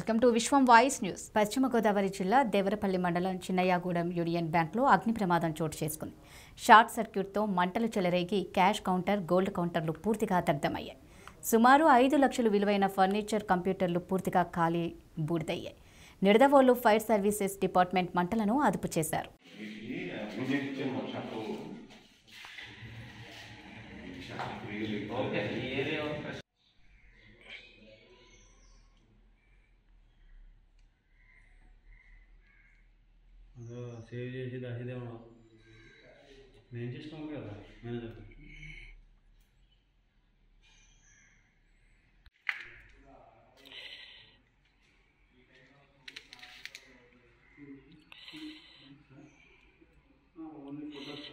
Welcome to Vishwam voice news పశ్చిమ గోదావరి జిల్లా దేవరపల్లి మండలం చిన్నయ్యగూడెం యూనియన్ బ్యాంక్లో అగ్ని ప్రమాదం చోటు చేసుకుంది షార్ట్ సర్క్యూట్తో మంటలు చెలరేగి క్యాష్ కౌంటర్ గోల్డ్ కౌంటర్లు పూర్తిగా దగ్ధమయ్యాయి సుమారు ఐదు లక్షలు విలువైన ఫర్నిచర్ కంప్యూటర్లు పూర్తిగా ఖాళీ బూడిదయ్యాయి నిడదవోలు ఫైర్ సర్వీసెస్ డిపార్ట్మెంట్ మంటలను అదుపు చేశారు అదో సేవ్ చేసి దాచేదేమో నేను చేసినాము కదా మేనేజర్ ఓన్లీ ఫోటోస్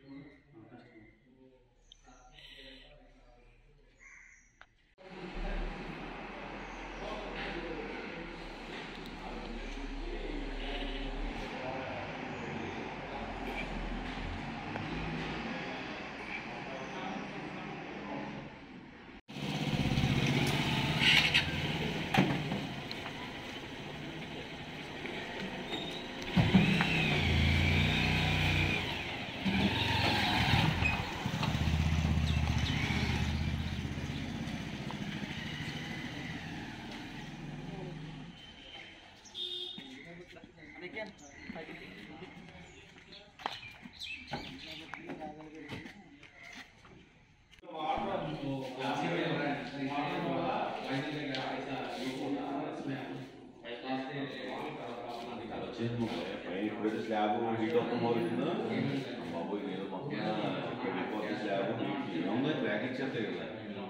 పైన ఇప్పుడైతే స్లాబ్ హీట్ అవుతాం మొదలుతుందా బాబోయ్ నేను మొత్తం ఇక్కడ వెళ్ళిపోతే స్లాబ్ ఏముందో క్రాక్ ఇచ్చేస్తాయి కదా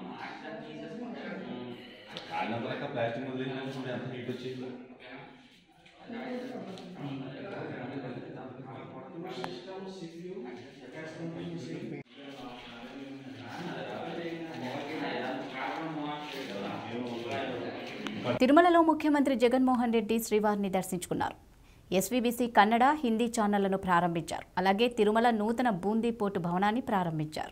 కాలినంత లెక్క ప్లాస్టిక్ వదిలేసిన చూడండి ఎంత హీట్ వచ్చిందో తిరుమలలో ముఖ్యమంత్రి జగన్మోహన్ రెడ్డి శ్రీవారిని దర్శించుకున్నారు ఎస్వీబీసీ కన్నడ హిందీ ఛానళ్లను ప్రారంభించారు అలాగే తిరుమల నూతన బూందీ పోర్టు భవనాన్ని ప్రారంభించారు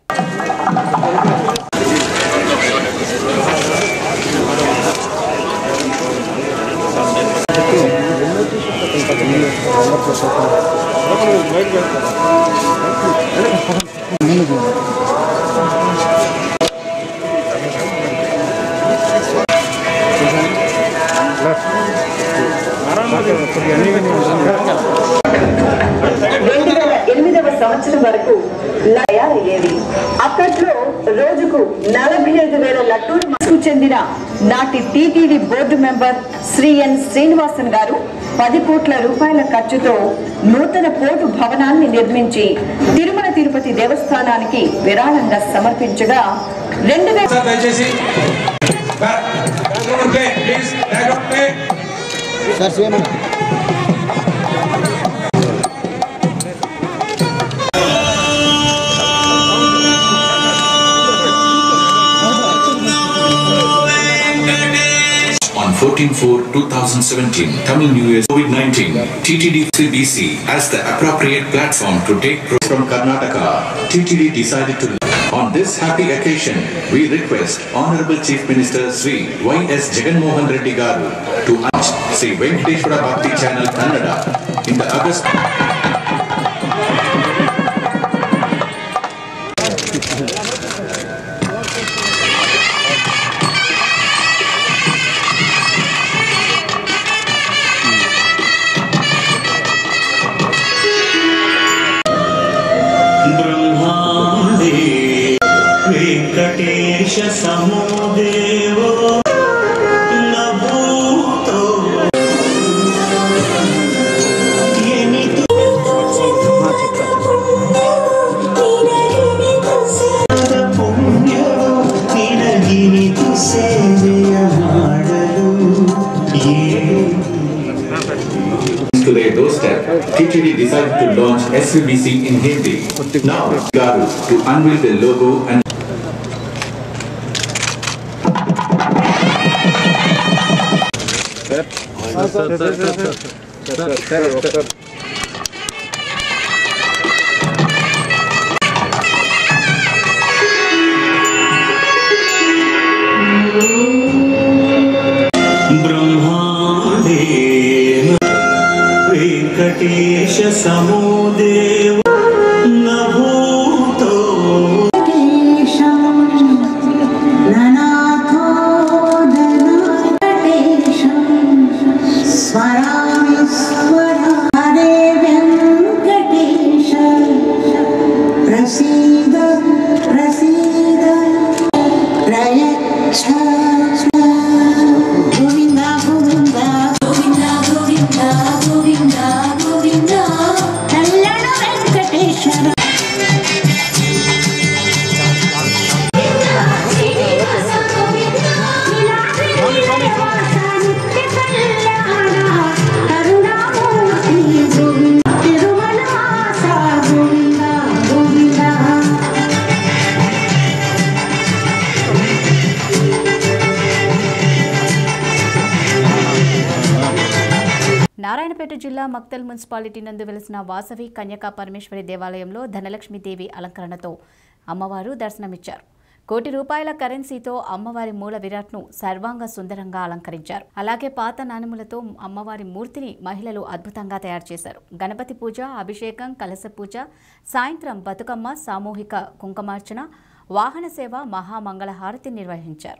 రెండు వేల ఎనిమిదవ సంవత్సరం వరకు తయారయ్యేది అప్పట్లో రోజుకు నలభై ఐదు వేల లడ్డూలు మనకు చెందిన నాటి TTD board member Shri N Srinivasan garu పది కోట్ల రూపాయల ఖర్చుతో నూతన పోర్టు భవనాన్ని నిర్మించి తిరుమల తిరుపతి దేవస్థానానికి విరాళంగా సమర్పించగా రెండు వేల సార్ దయచేసి background play please background play On 14-4-2017, Tamil New Year COVID-19, TTD 3BC as the appropriate platform to take pro- from Karnataka, TTD decided to on this happy occasion, we request Honorable Chief Minister Sri Y.S. Jagan Mohan Reddy Garu to launch Sri Venkateshwara Bhakti Channel Kannada in the August ब्रह्माण्डे वेङ्कटेश समो देवो न भूतो एनितु ಪುಣ್ಯವು ನಿನಗಿನಿತು ಸೇವೆಯ ಮಾಡಲು ಏಳು to their doorstep, TTD decided to launch SVBC in Hindi. Now, Garu to unveil the logo and Brahma समो देव न भूतो ప్రసీద ప్రసీద ప్రయచ్చ గోవింద గోవింద గోవింద గోవింద గోవింద గోవింద కళ్యాణ వెంకటేశ్వర నారాయణపేట జిల్లా మక్తల్ మున్సిపాలిటీ నందు వెలిసిన వాసవి కన్యకా పరమేశ్వరి దేవాలయంలో ధనలక్ష్మీదేవి అలంకరణతో అమ్మవారు దర్శనమిచ్చారు కోటి రూపాయల కరెన్సీతో అమ్మవారి మూల విరాట్ను సర్వాంగ సుందరంగా అలంకరించారు అలాగే పాత నాణెములతో అమ్మవారి మూర్తిని మహిళలు అద్భుతంగా తయారు చేశారు గణపతి పూజ అభిషేకం కలశ పూజ సాయంత్రం బతుకమ్మ సామూహిక కుంకుమార్చన వాహన సేవ మహామంగళ హారతి నిర్వహించారు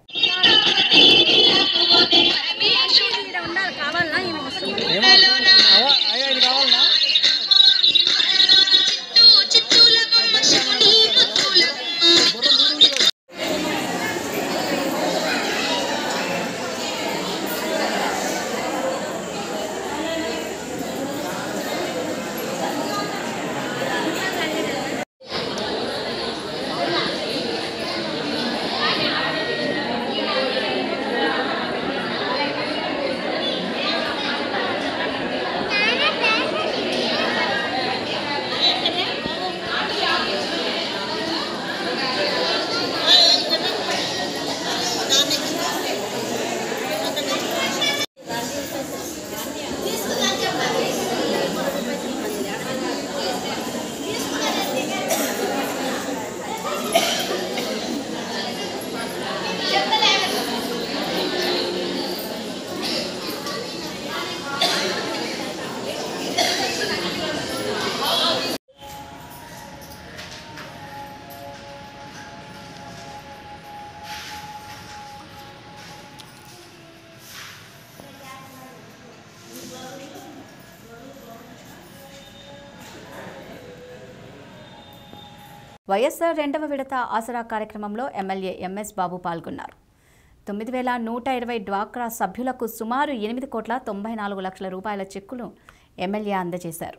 వైఎస్ఆర్ రెండవ విడత ఆసరా కార్యక్రమంలో ఎమ్మెల్యే ఎంఎస్ బాబు పాల్గొన్నారు తొమ్మిది వేల నూట ఇరవై డ్వాక్రా సభ్యులకు సుమారు ఎనిమిది కోట్ల తొంభై నాలుగు లక్షల రూపాయల చెక్కులు ఎమ్మెల్యే అందజేశారు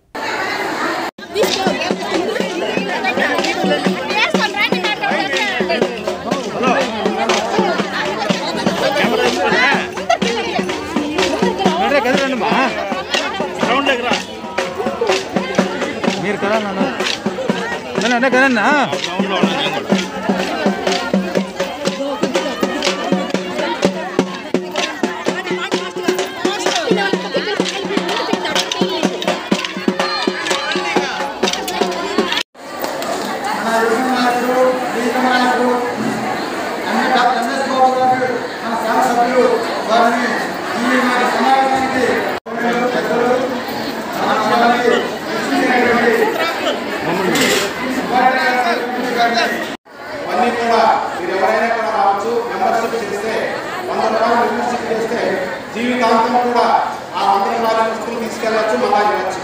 మీరు కదా నాన్న కదన్నా అన్నీ కూడా మీరు ఎవరైనా కూడా రావచ్చు మెంబర్షిప్ చేస్తే వంద రూపాయలు మెంబర్షిప్ చేస్తే జీవితాంతం కూడా ఆ వంద రూపాయల వస్తువులు తీసుకెళ్ళచ్చు మళ్ళా ఇవ్వచ్చు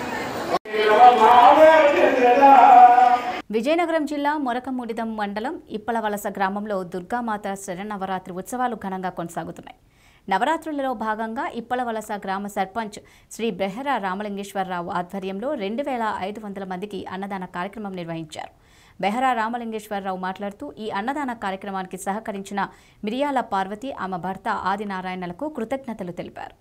విజయనగరం జిల్లా మొరకముడిదం మండలం ఇప్పలవలస గ్రామంలో దుర్గామాత శరన్నవరాత్రి ఉత్సవాలు ఘనంగా కొనసాగుతున్నాయి నవరాత్రులలో భాగంగా ఇప్పలవలస గ్రామ సర్పంచ్ శ్రీ బెహరా రామలింగేశ్వరరావు ఆధ్వర్యంలో రెండు వేల ఐదు వందల మందికి అన్నదాన కార్యక్రమం నిర్వహించారు బెహరా రామలింగేశ్వరరావు మాట్లాడుతూ ఈ అన్నదాన కార్యక్రమానికి సహకరించిన మిరియాల పార్వతి ఆమె భర్త ఆదినారాయణలకు కృతజ్ఞతలు తెలిపారు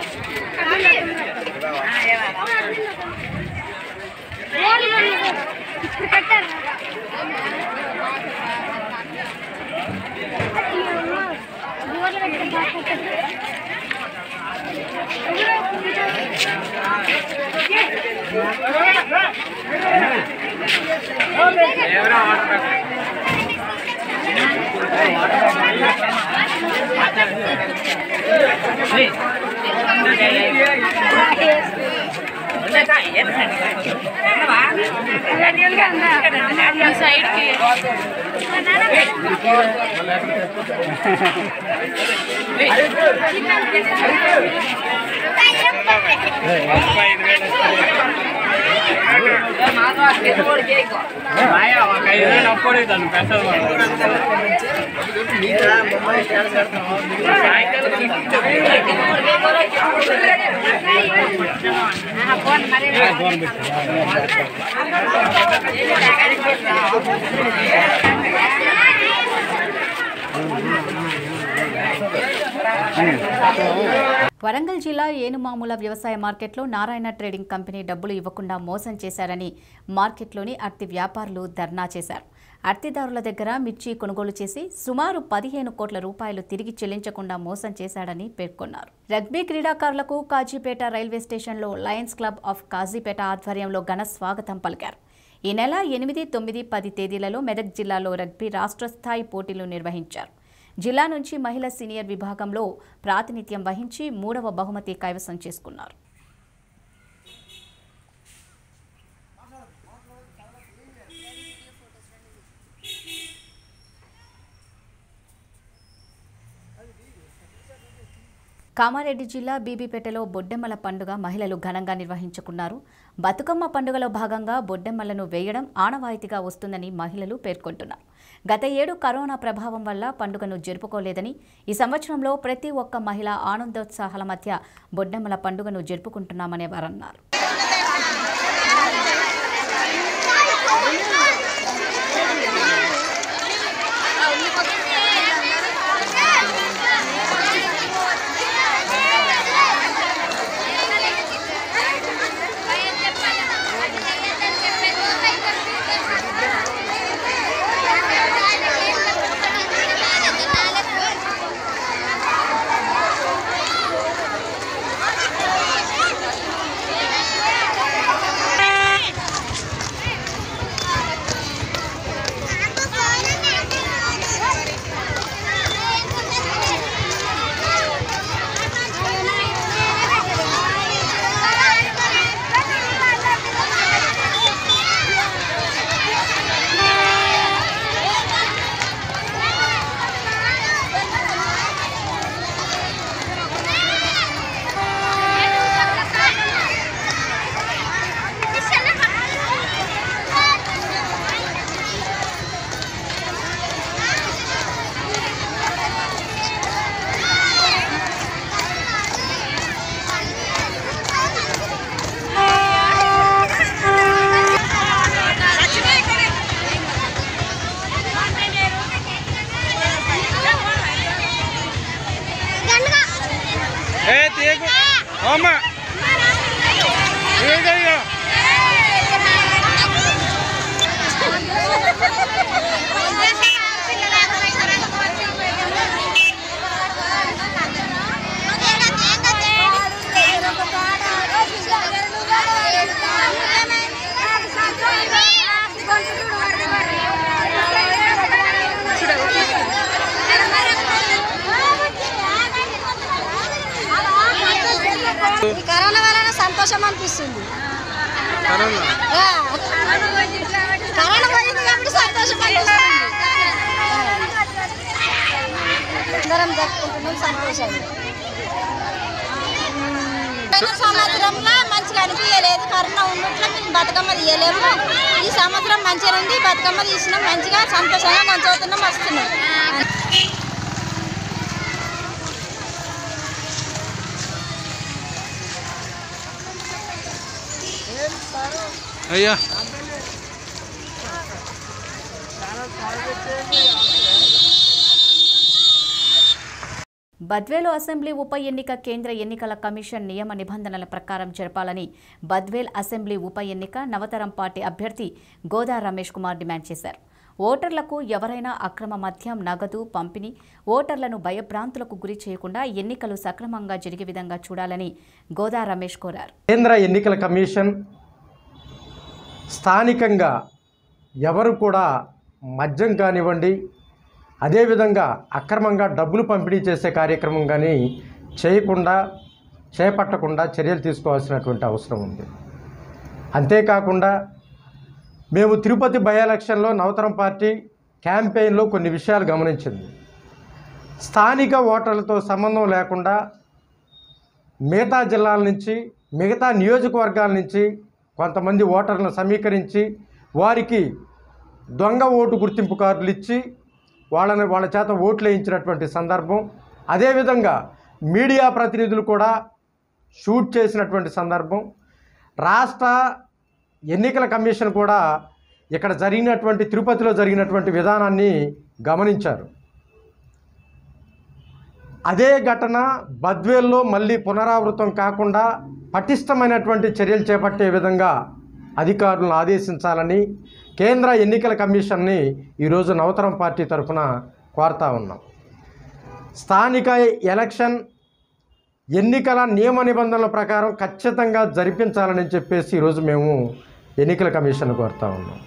Hey! వరంగల్ జిల్లా ఏనుమాముల వ్యవసాయ మార్కెట్లో నారాయణ ట్రేడింగ్ కంపెనీ డబ్బులు ఇవ్వకుండా మోసం చేశారని మార్కెట్లోని అర్తి వ్యాపారులు ధర్నా చేశారు అర్తిదారుల దగ్గర మిర్చి కొనుగోలు చేసి సుమారు పదిహేను కోట్ల రూపాయలు తిరిగి చెల్లించకుండా మోసం చేశాడని పేర్కొన్నారు రగ్బీ క్రీడాకారులకు కాజీపేట రైల్వే స్టేషన్లో లయన్స్ క్లబ్ ఆఫ్ కాజీపేట ఆధ్వర్యంలో ఘన స్వాగతం పలికారు ఈ నెల ఎనిమిది తొమ్మిది పది తేదీలలో మెదక్ జిల్లాలో రగ్బీ రాష్ట్ర స్థాయి పోటీలు నిర్వహించారు జిల్లా నుంచి మహిళా సీనియర్ విభాగంలో ప్రాతినిధ్యం వహించి మూడవ బహుమతి కైవసం చేసుకున్నారు కామారెడ్డి జిల్లా బీబీపేటలో బొడ్డెమ్మల పండుగ మహిళలు ఘనంగా నిర్వహించుకున్నారు బతుకమ్మ పండుగలో భాగంగా బొడ్డెమ్మలను వేయడం ఆనవాయితీగా వస్తుందని మహిళలు పేర్కొంటున్నారు గత ఏడు కరోనా ప్రభావం వల్ల పండుగను జరుపుకోలేదని ఈ సంవత్సరంలో ప్రతి ఒక్క మహిళ ఆనందోత్సాహాల మధ్య బొడ్డెమ్మల పండుగను జరుపుకుంటున్నామని వారన్నారు ఏ తీయకు అమ్మ ఏదయ్యా ఈ కరోనా వలన సంతోషం అనిపిస్తుంది కరోనా ఆ. కరోనా పోయింది కాబట్టి సంతోషం అనిపిస్తుంది అందరం జరుపుకుంటున్నాం సంతోషంగా పోయిన సంవత్సరంలో మంచిగా అనిపించలేదు కరోనా ఉన్నట్లు మేము బతుకమ్మ తీయలేము ఈ సంవత్సరం మంచిగా ఉంది బతుకమ్మ తీసినాం మంచిగా సంతోషంగా మంచి అవుతున్నాం వస్తున్నాం అయ్యా బద్వేలు అసెంబ్లీ ఉప ఎన్నిక కేంద్ర ఎన్నికల కమిషన్ నియమ నిబంధనల ప్రకారం జరపాలని బద్వేల్ అసెంబ్లీ ఉప ఎన్నిక నవతరం పార్టీ అభ్యర్థి గోదా రమేష్ కుమార్ డిమాండ్ చేశారు ఓటర్లకు ఎవరైనా అక్రమ మద్యం నగదు పంపిణీ ఓటర్లను భయభ్రాంతులకు గురి చేయకుండా ఎన్నికలు సక్రమంగా జరిగే విధంగా చూడాలని గోదా రమేష్ కోరారు కేంద్ర ఎన్నికల కమిషన్ స్థానికంగా ఎవరు కూడా మద్యం కానివ్వండి అదేవిధంగా అక్రమంగా డబ్బులు పంపిణీ చేసే కార్యక్రమం కానీ చేయకుండా చేపట్టకుండా చర్యలు తీసుకోవాల్సినటువంటి అవసరం ఉంది అంతేకాకుండా మేము తిరుపతి బై ఎలక్షన్లో నవతరం పార్టీ క్యాంపెయిన్లో కొన్ని విషయాలు గమనించింది స్థానిక ఓటర్లతో సంబంధం లేకుండా మిగతా జిల్లాల నుంచి మిగతా నియోజకవర్గాల నుంచి కొంతమంది ఓటర్లను సమీకరించి వారికి దొంగ ఓటు గుర్తింపు కార్డులు ఇచ్చి వాళ్ళని వాళ్ళ చేత ఓట్లు వేయించినటువంటి సందర్భం అదేవిధంగా మీడియా ప్రతినిధులు కూడా షూట్ చేసినటువంటి సందర్భం రాష్ట్ర ఎన్నికల కమిషన్ కూడా ఇక్కడ జరిగినటువంటి తిరుపతిలో జరిగినటువంటి విధానాన్ని గమనించారు అదే ఘటన బద్వేల్లో మళ్ళీ పునరావృతం కాకుండా పటిష్టమైనటువంటి చర్యలు చేపట్టే విధంగా అధికారులను ఆదేశించాలని కేంద్ర ఎన్నికల కమిషన్ని ఈరోజు నవతరం పార్టీ తరఫున కోరుతా ఉన్నాం స్థానిక ఎలక్షన్ ఎన్నికల నియమ నిబంధనల ప్రకారం ఖచ్చితంగా జరిపించాలని చెప్పేసి ఈరోజు మేము ఎన్నికల కమిషన్ కోరుతా ఉన్నాం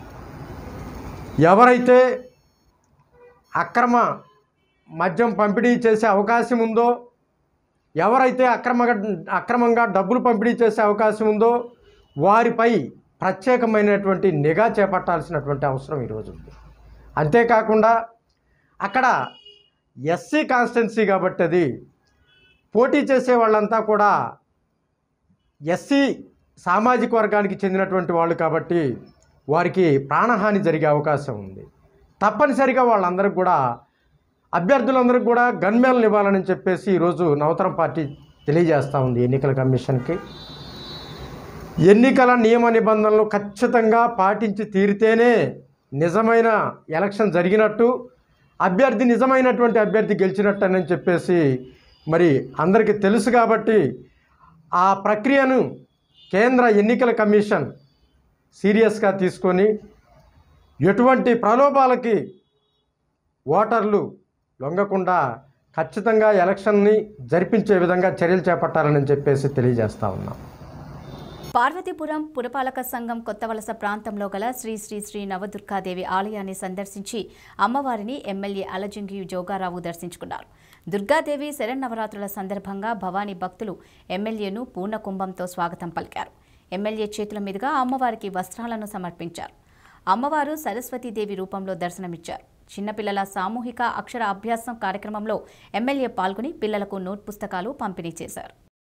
ఎవరైతే అక్రమ మద్యం పంపిణీ చేసే అవకాశం ఉందో ఎవరైతే అక్రమంగా అక్రమంగా డబ్బులు పంపిణీ చేసే అవకాశం ఉందో వారిపై ప్రత్యేకమైనటువంటి నిఘా చేపట్టాల్సినటువంటి అవసరం ఈరోజు ఉంది అంతేకాకుండా అక్కడ ఎస్సీ కాన్స్టిట్యున్సీ కాబట్టి అది పోటీ చేసే వాళ్ళంతా కూడా ఎస్సీ సామాజిక వర్గానికి చెందినటువంటి వాళ్ళు కాబట్టి వారికి ప్రాణహాని జరిగే అవకాశం ఉంది తప్పనిసరిగా వాళ్ళందరికీ కూడా అభ్యర్థులందరికీ కూడా గన్మేలను ఇవ్వాలని చెప్పేసి ఈరోజు నవతరం పార్టీ తెలియజేస్తూ ఉంది ఎన్నికల కమిషన్కి ఎన్నికల నియమ నిబంధనలు ఖచ్చితంగా పాటించి తీరితేనే నిజమైన ఎలక్షన్ జరిగినట్టు అభ్యర్థి నిజమైనటువంటి అభ్యర్థి గెలిచినట్టని చెప్పేసి మరి అందరికీ తెలుసు కాబట్టి ఆ ప్రక్రియను కేంద్ర ఎన్నికల కమిషన్ సీరియస్గా తీసుకొని ఎటువంటి ప్రలోభాలకి ఓటర్లు లొంగకుండా ఖచ్చితంగా ఎలక్షన్ని జరిపించే విధంగా చర్యలు చేపట్టాలని చెప్పేసి తెలియజేస్తా ఉన్నాం పార్వతీపురం పురపాలక సంఘం కొత్తవలస ప్రాంతంలో గల శ్రీ శ్రీ శ్రీ నవదుర్గాదేవి ఆలయాన్ని సందర్శించి అమ్మవారిని ఎమ్మెల్యే అలజింగి జోగారావు దర్శించుకున్నారు దుర్గాదేవి శరన్నవరాత్రుల సందర్భంగా భవానీ భక్తులు ఎమ్మెల్యేను పూర్ణ కుంభంతో స్వాగతం పలికారు ఎమ్మెల్యే చేతుల మీదుగా అమ్మవారికి వస్త్రాలను సమర్పించారు అమ్మవారు సరస్వతీదేవి రూపంలో దర్శనమిచ్చారు చిన్నపిల్లల సామూహిక అక్షర అభ్యాసం కార్యక్రమంలో ఎమ్మెల్యే పాల్గొని పిల్లలకు నోట్ పుస్తకాలు పంపిణీ చేశారు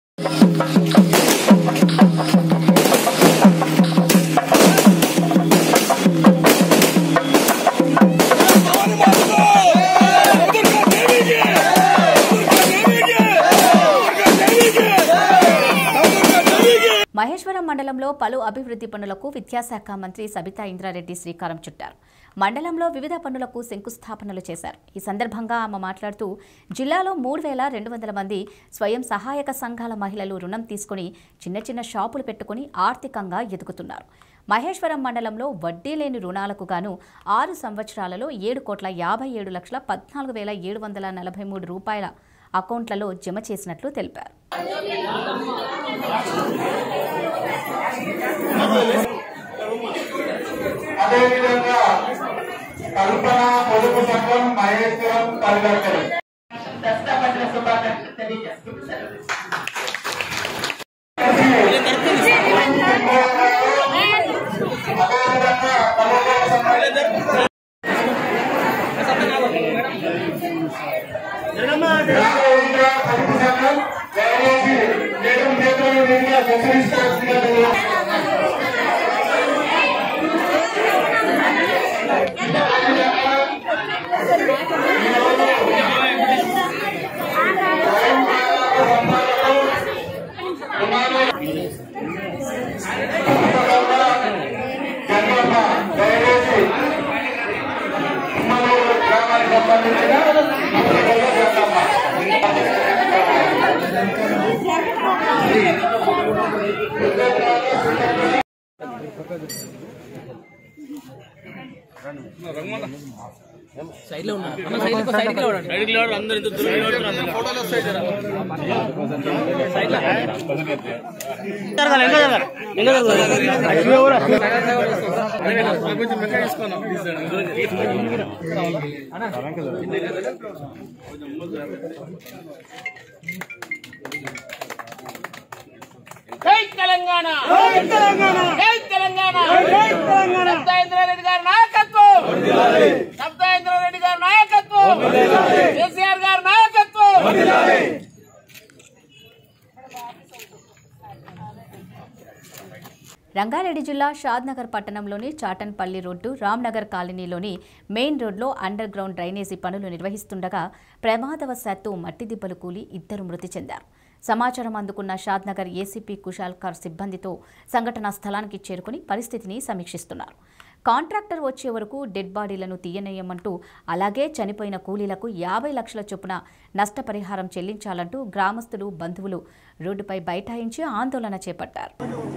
మహేశ్వరం మండలంలో పలు అభివృద్ధి పనులకు విద్యాశాఖ మంత్రి సబితా ఇంద్రారెడ్డి శ్రీకారం చుట్టారు మండలంలో వివిధ పనులకు శంకుస్థాపనలు చేశారు ఈ సందర్భంగా ఆమె మాట్లాడుతూ జిల్లాలో మూడు వేల రెండు వందల మంది స్వయం సహాయక సంఘాల మహిళలు రుణం తీసుకుని చిన్న చిన్న షాపులు పెట్టుకుని ఆర్థికంగా ఎదుగుతున్నారు మహేశ్వరం మండలంలో వడ్డీ లేని రుణాలకు గాను ఆరు సంవత్సరాలలో ఏడు కోట్ల యాభై ఏడు లక్షల పద్నాలుగు వేల ఏడు వందల నలభై మూడు రూపాయల అకౌంట్లలో జమ చేసినట్లు తెలిపారు అదేవిధంగా కల్పన పొదుపు సంఘం మహేశ్వరం పరివర్తన పొదుపు సంఘం దయచేసి నేరం చేతుల మీదుగా ప్రచురించాల్సిందిగా దయచేసి ఉమ్మలూరు గ్రామానికి సంబంధించిన సైడ్ లో ఉన్నారు అన్న సైడ్ కి సైడ్ కి రావడండి సైడ్ కి రావడం అందరూ ఇంత దూరం నిలబడుతున్నారు అందరూ ఫోటోలో సైడ్ సైడ్ లో కొంచెం మెక్క వేసుకున్నాం జై తెలంగాణ జై తెలంగాణ జై తెలంగాణ జై తెలంగాణ సత్యేంద్రారెడ్డి గారి నాయకత్వం సత్యేంద్రారెడ్డి గారి నాయకత్వం కేసీఆర్ గారి నాయకత్వం రంగారెడ్డి జిల్లా షాద్నగర్ పట్టణంలోని చాటన్పల్లి రోడ్డు రామ్నగర్ కాలనీలోని మెయిన్ రోడ్లో అండర్ గ్రౌండ్ డ్రైనేజీ పనులు నిర్వహిస్తుండగా ప్రమాదవశాత్తు మట్టి దిబ్బలు కూలి ఇద్దరు మృతి చెందారు సమాచారం అందుకున్న షాద్నగర్ ఏసీపీ కుశాల్ కర్ సిబ్బందితో సంఘటనా స్థలానికి చేరుకుని పరిస్థితిని సమీక్షిస్తున్నారు కాంట్రాక్టర్ వచ్చే వరకు డెడ్ బాడీలను తీయనేయమంటూ అలాగే చనిపోయిన కూలీలకు యాభై లక్షల చొప్పున నష్టపరిహారం చెల్లించాలంటూ గ్రామస్తులు బంధువులు రోడ్డుపై బైఠాయించి ఆందోళన చేపట్టారు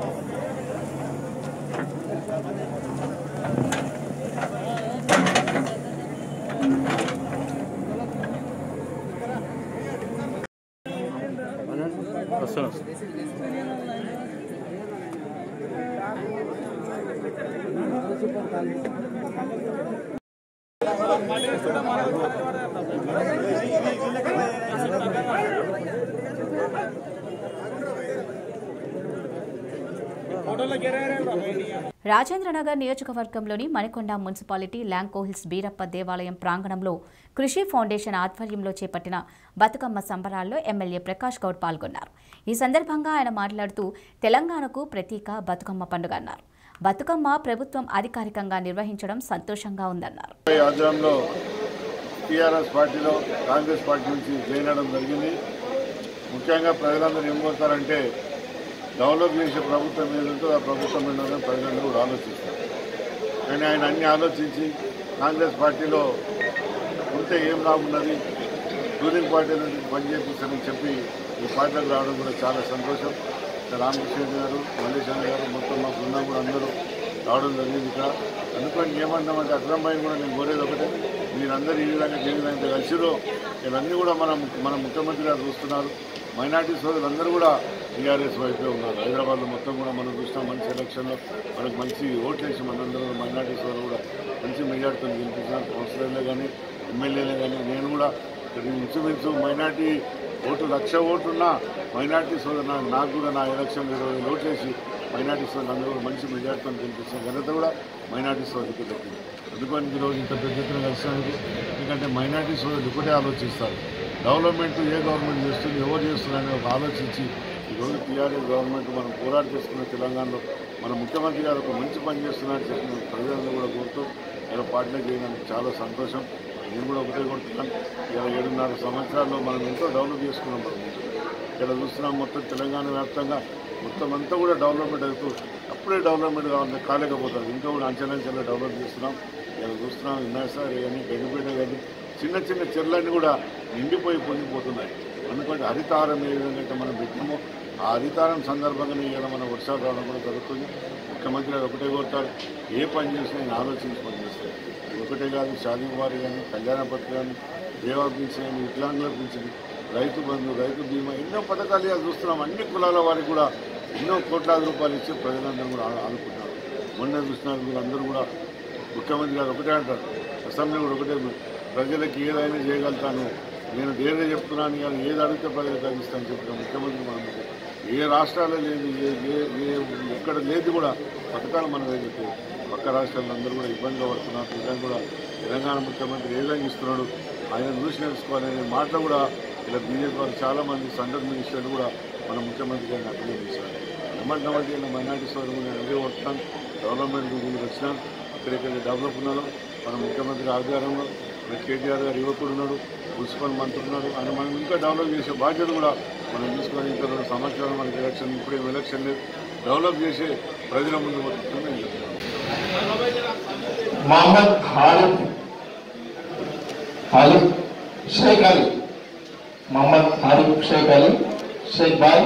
రాజేంద్రనగర్ నియోజకవర్గంలోని మణికొండ మున్సిపాలిటీ ల్యాంకోహిల్స్ బీరప్ప దేవాలయం ప్రాంగణంలో కృషి ఫౌండేషన్ ఆధ్వర్యంలో చేపట్టిన బతుకమ్మ సంబరాల్లో ఎమ్మెల్యే ప్రకాష్ గౌడ్ పాల్గొన్నారు ఈ సందర్భంగా ఆయన మాట్లాడుతూ తెలంగాణకు ప్రతీక బతుకమ్మ పండుగ అన్నారు బతుకమ్మ ప్రభుత్వం అధికారికంగా నిర్వహించడం సంతోషంగా ఉందన్నారు ఆధ్వర్యంలో టీఆర్ఎస్ పార్టీలో కాంగ్రెస్ పార్టీ నుంచి చేయడం జరిగింది ముఖ్యంగా ప్రజలందరూ ఏం కోరుతారంటే డెవలప్ చేసే ప్రభుత్వం ఏదంటే ఆ ప్రభుత్వం ఏంటో ప్రజలందరూ కూడా ఆలోచిస్తారు కానీ ఆయన అన్ని ఆలోచించి కాంగ్రెస్ పార్టీలో ఉంటే ఏం లాభమున్నది రూలింగ్ పార్టీ నుంచి పనిచేపిస్తానని చెప్పి ఈ పార్టీలోకి రావడం కూడా చాలా సంతోషం రామకృష్ణ గారు మల్లేశ్వర గారు మొత్తం మా బృందం కూడా అందరూ రావడం జరిగింది ఇక్కడ అందుకని ఏమంటామంటే అక్రమమైన కూడా నేను కోరేది ఒకటే మీరందరూ ఈ విధంగా ఏ విధంగా కలిసిరో ఇవన్నీ కూడా మనం మన ముఖ్యమంత్రి గారు చూస్తున్నారు మైనార్టీ సోదరులందరూ కూడా టీఆర్ఎస్ వైపే ఉన్నారు హైదరాబాద్లో మొత్తం కూడా మనం చూసినాం మంచి ఎలక్షన్లో మనకు మంచి ఓట్లేసి మనందరూ మైనార్టీ సోదరులు కూడా మంచి మెజార్టీతో గెలిపించినారు కౌన్సిలర్లే కానీ ఎమ్మెల్యేలే కానీ నేను కూడా ఇక్కడ ఇంచుమించు మైనార్టీ ఓటు లక్ష ఓట్లున్నా మైనార్టీ సోదరు నా- నాకు కూడా నా ఎలక్షన్లో ఇరవై వేలు ఓట్లేసి మైనార్టీ సోదరులు అందరూ కూడా మంచి మెజార్టీతో గెలిపించిన ఘనత కూడా మైనార్టీ సోదరికి దక్కింది అందుకని ఈరోజు ఇంత పెద్ద ఎత్తున కలిసినందుకు ఎందుకంటే మైనార్టీ సోదరులు ఒకటే ఆలోచిస్తారు డెవలప్మెంట్ ఏ గవర్నమెంట్ చేస్తుంది ఎవరు చేస్తున్నారని ఒక ఆలోచించి ఈరోజు టీఆర్ఎస్ గవర్నమెంట్ మనం పోరాట చేసుకున్న తెలంగాణలో మన ముఖ్యమంత్రి గారు ఒక మంచి పని చేస్తున్నారు చెప్పిన ప్రజలందరూ కూడా కోరుతూ ఇలా పార్టీలో చేయడానికి చాలా సంతోషం నేను కూడా ఒకటే కొడుతున్నాను ఇలా ఏడున్నర సంవత్సరాల్లో మనం ఎంతో డెవలప్ చేసుకున్నాం మనం ఇక్కడ చూస్తున్నాం మొత్తం తెలంగాణ వ్యాప్తంగా మొత్తం అంతా కూడా డెవలప్మెంట్ అవుతూ అప్పుడే డెవలప్మెంట్ కావాలి కాలేకపోతుంది ఇంకా కూడా అంచెలంచెల్లో డెవలప్ చేస్తున్నాం ఇలా చూస్తున్నాం ఇన్నాసారి కానీ గడిపేట కానీ చిన్న చిన్న చెర్లన్నీ కూడా నిండిపోయి పొంగిపోతున్నాయి అందుకని హరితారం ఏ విధంగా అయితే మనం పెట్టామో ఆ హరితారం సందర్భంగానే ఇవాళ మన వర్షాలు రావడం కూడా జరుగుతుంది ముఖ్యమంత్రి గారు ఒకటే కోరుతారు ఏ పని చేసినా ఆయన ఆలోచించి పని చేస్తారు ఇది ఒకటే కాదు షాదీ వారి కానీ కళ్యాణ పత్రి కానీ దేవా పింఛన్ కానీ వికలాంగుల పింఛన్ రైతు బంధు రైతు బీమా ఎన్నో పథకాలు ఇవాళ చూస్తున్నాం అన్ని కులాల వారికి కూడా ఎన్నో కోట్లాది రూపాయలు ఇచ్చి ప్రజలందరూ కూడా ఆ- ఆదుకుంటున్నారు మొన్న చూస్తున్నారు మీరు అందరూ కూడా ముఖ్యమంత్రి గారు ఒకటే అంటారు అసెంబ్లీ కూడా ఒకటే ప్రజలకు ఏదైనా చేయగలుగుతాను నేను ధైర్యం చెప్తున్నాను కానీ ఏది అడిగితే ప్రజలకు అందిస్తాను చెప్పిన ముఖ్యమంత్రి మనం ఏ రాష్ట్రాల్లో లేదు ఏ ఏ ఏ ఎక్కడ లేదు కూడా పథకాలు మన దగ్గరికి పక్క రాష్ట్రాల్లో అందరూ కూడా ఇబ్బందిగా పడుతున్నారు నిజంగా కూడా తెలంగాణ ముఖ్యమంత్రి ఏ విధంగా ఇస్తున్నాడు ఆయన చూసి నేర్చుకోవాలనే మాటలు కూడా ఇలా బీజేపీ వాళ్ళు చాలామంది సెంట్రల్ మినిస్టర్లు కూడా మన ముఖ్యమంత్రి గారిని అభినందించారు ఏమంటామంటే ఇలా మైనార్టీ సోదరులు నేను అదే వస్తాను డెవలప్మెంట్ ముందుకు వచ్చినాను ఇక్కడెక్కడ డెవలప్ ఉన్నాడు మన ముఖ్యమంత్రి ఆధ్వర్యంలో మన కేటీఆర్ గారు యువకుడు ఉన్నాడు మున్సిపల్ మంత్రి ఉన్నాడు ఆయన మనం ఇంకా డెవలప్ చేసే బాధ్యత కూడా మనం తీసుకొని ఇంకా రెండు సంవత్సరాలు మనకి ఎలక్షన్ ఇప్పుడేం ఎలక్షన్ లేదు డెవలప్ చేసే ప్రజల ముందు వస్తుందని मोहम्मद हारिफ हारिफ शेख अली मोहम्मद हारिफ शेख अली शेख भाई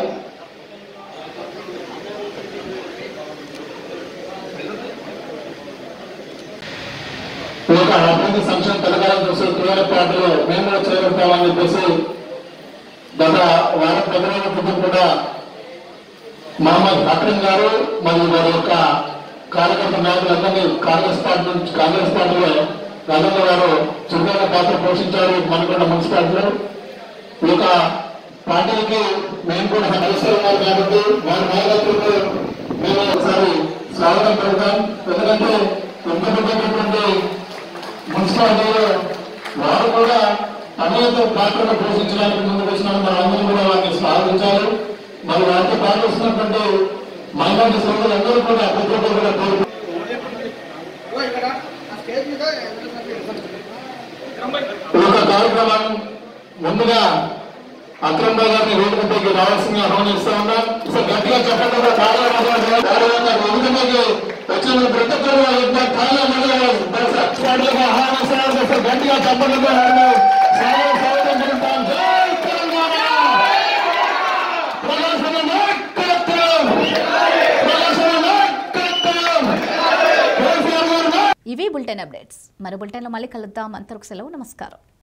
అభివృద్ధి సంక్షేమ పథకాలను చూసి టీఆర్ఎస్ పార్టీలో మేము కూడా చేరుతామని చెప్పేసి గత వారం పది రోజుల క్రితం కూడా మహమ్మద్ అక్రమ్ గారు మరియు వారి యొక్క కార్యకర్త నాయకులందరినీ కాంగ్రెస్ పార్టీ నుంచి కాంగ్రెస్ పార్టీలో రాజేంద్ర గారు చురుకైన పాత్ర పోషించారు మనకొండ మున్సిపాలిటీలో ఈ యొక్క పార్టీకి మేము కూడా అవసరం ఉన్నారు కాబట్టి వారి నాయకత్వంలో మేము ఒకసారి స్వాగతం పెడతాం ఎందుకంటే ఎంత పెద్దటువంటి మున్సిపాలిటీలో వారు కూడా అనేక పాత్రలు పోషించడానికి ముందుకు వచ్చిన మనందరం కూడా వారిని స్వాగతించాలి మరి వారితో పాల్గొస్తున్నటువంటి మైనార్టీ సోదరులందరూ కూడా ప్రతి ఒక్కరు కూడా కోరుకుంటున్నారు. ఈ యొక్క కార్యక్రమం ముందుగా అక్రమ్ బాయ్ గారిని వేదికపైకి రావాల్సిందిగా ఆహ్వానిస్తా ఉన్నాం సో గట్టిగా చెప్పండి కూడా చాలా మంది వేదికపైకి వచ్చిన ప్రతి ఒక్కరు కూడా చాలా మంది పాటలుగా ఆహ్వానిస్తున్నారు సో గట్టిగా చెప్పండి కూడా వారిని స్వాగతం స్వాగతం పలుకుతాం. జై తెలంగాణ ప్రజాస్వామ్య నాయకత్వం! ప్రజాస్వామ్య నాయకత్వం! కేసీఆర్ గారు ఇవి బులెటిన్ అప్డేట్స్ మరో బులెటిన్లో మళ్ళీ కలుద్దాం అంతవరకు సెలవు నమస్కారం